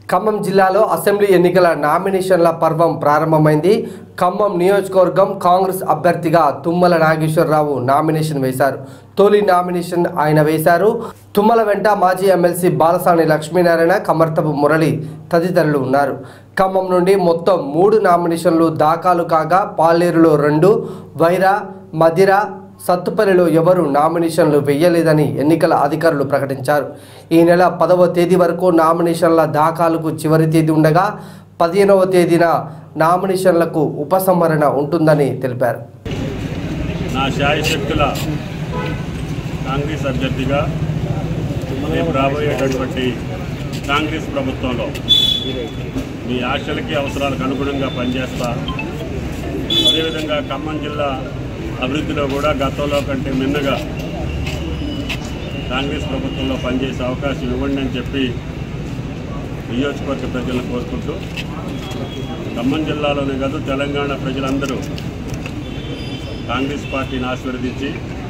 ఖమ్మం జిల్లాలో అసెంబ్లీ ఎన్నికల నామినేషన్ల పర్వం ప్రారంభమైంది ఖమ్మం నియోజకవర్గం కాంగ్రెస్ అభ్యర్థిగా తుమ్మల నాగేశ్వరరావు నామినేషన్ వేశారు తొలి నామినేషన్ ఆయన వేశారు తుమ్మల వెంట మాజీ ఎమ్మెల్సీ బాలసాని లక్ష్మీనారాయణ కమర్తపు మురళి తదితరులు ఉన్నారు ఖమ్మం నుండి మొత్తం మూడు నామినేషన్లు దాఖలు కాగా పాలేరులో రెండు వైరా మదిర సత్తుపల్లిలో ఎవరు నామినేషన్లు వేయలేదని ఎన్నికల అధికారులు ప్రకటించారు ఈ నెల పదవ తేదీ వరకు నామినేషన్ల దాఖలుకు చివరి తేదీ ఉండగా పదిహేనవ తేదీన నామినేషన్లకు ఉపసంహరణ ఉంటుందని తెలిపారు నా శాయశక్తుల కాంగ్రెస్ అభ్యర్థిగా రేపు రాబోయేటటువంటి కాంగ్రెస్ ప్రభుత్వంలో మీ ఆశలకి అవసరాలకు అనుగుణంగా పనిచేస్తా అదేవిధంగా ఖమ్మం జిల్లా అభివృద్ధిలో కూడా గతంలో కంటే మిన్నగా కాంగ్రెస్ ప్రభుత్వంలో పనిచేసే అవకాశం ఇవ్వండి అని చెప్పి నియోజకవర్గ ప్రజలను కోరుకుంటూ ఖమ్మం జిల్లాలోనే కాదు తెలంగాణ ప్రజలందరూ కాంగ్రెస్ పార్టీని ఆశీర్వదించి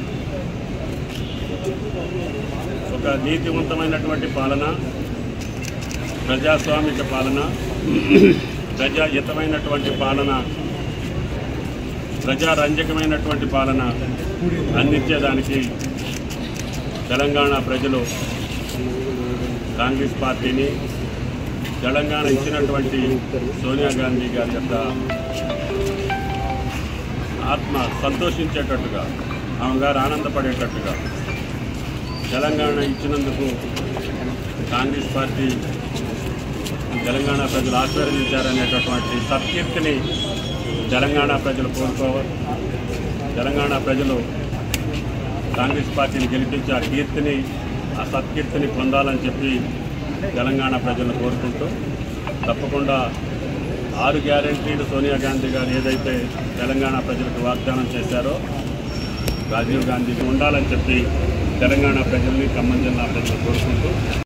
ఒక నీతివంతమైనటువంటి పాలన ప్రజాస్వామిక పాలన ప్రజాహితమైనటువంటి పాలన ప్రజారంజకమైనటువంటి పాలన అందించేదానికి తెలంగాణ ప్రజలు కాంగ్రెస్ పార్టీని తెలంగాణ ఇచ్చినటువంటి సోనియా గాంధీ గారి యొక్క ఆత్మ సంతోషించేటట్టుగా ఆమె గారు ఆనందపడేటట్టుగా తెలంగాణ ఇచ్చినందుకు కాంగ్రెస్ పార్టీ తెలంగాణ ప్రజలు ఆశీర్వదించారనేటటువంటి సత్కీర్తిని తెలంగాణ ప్రజలు కోరుకోవాలి తెలంగాణ ప్రజలు కాంగ్రెస్ పార్టీని గెలిపించి ఆ కీర్తిని ఆ సత్కీర్తిని పొందాలని చెప్పి తెలంగాణ ప్రజలను కోరుకుంటూ తప్పకుండా ఆరు గ్యారంటీలు సోనియా గాంధీ గారు ఏదైతే తెలంగాణ ప్రజలకు వాగ్దానం చేశారో రాజీవ్ గాంధీకి ఉండాలని చెప్పి తెలంగాణ ప్రజల్ని ఖమ్మం జిల్లా ప్రజలు కోరుకుంటూ